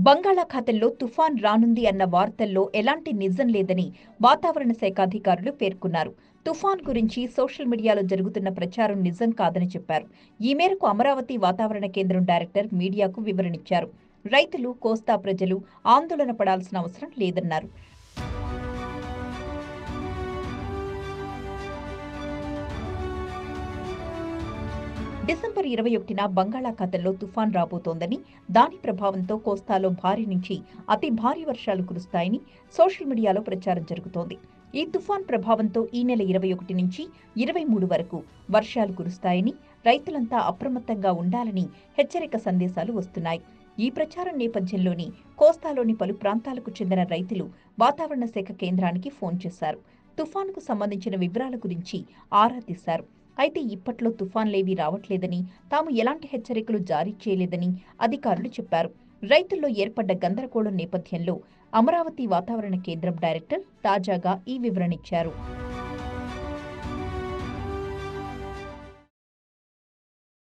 బంగాళాఖాతంలో తుఫాన్ రానుంది అన్న వార్తల్లో ఎలాంటి నిజం లేదని వాతావరణ శాఖ అధికారులు పేర్కొన్నారు తుఫాన్ గురించి సోషల్ మీడియాలో జరుగుతున్న ప్రచారం నిజం కాదని చెప్పారు ఈ మేరకు అమరావతి వాతావరణ కేంద్రం డైరెక్టర్ మీడియాకు వివరణిచ్చారు రైతులు కోస్తా ప్రజలు ఆందోళన పడాల్సిన అవసరం లేదన్నారు డిసెంబర్ ఇరవై ఒకటిన బంగాళాఖాతంలో తుఫాన్ రాబోతోందని దాని ప్రభావంతో కోస్తాలో భారీ నుంచి అతి భారీ వర్షాలు కురుస్తాయని సోషల్ మీడియాలో ప్రచారం జరుగుతోంది ఈ తుఫాన్ ప్రభావంతో ఈ నెల ఇరవై ఒకటి నుంచి ఇరవై మూడు వరకు వర్షాలు కురుస్తాయని రైతులంతా అప్రమత్తంగా ఉండాలని హెచ్చరిక సందేశాలు వస్తున్నాయి ఈ ప్రచారం నేపథ్యంలోని కోస్తాలోని పలు ప్రాంతాలకు చెందిన రైతులు వాతావరణ శాఖ కేంద్రానికి ఫోన్ చేశారు తుఫానుకు సంబంధించిన వివరాల గురించి ఆరా తీశారు అయితే ఇప్పట్లో తుఫాన్లేవీ రావట్లేదని తాము ఎలాంటి హెచ్చరికలు జారీ చేయలేదని అధికారులు చెప్పారు రైతుల్లో ఏర్పడ్డ గందరగోళం నేపథ్యంలో అమరావతి వాతావరణ కేంద్రం డైరెక్టర్ తాజాగా ఈ వివరణ ఇచ్చారు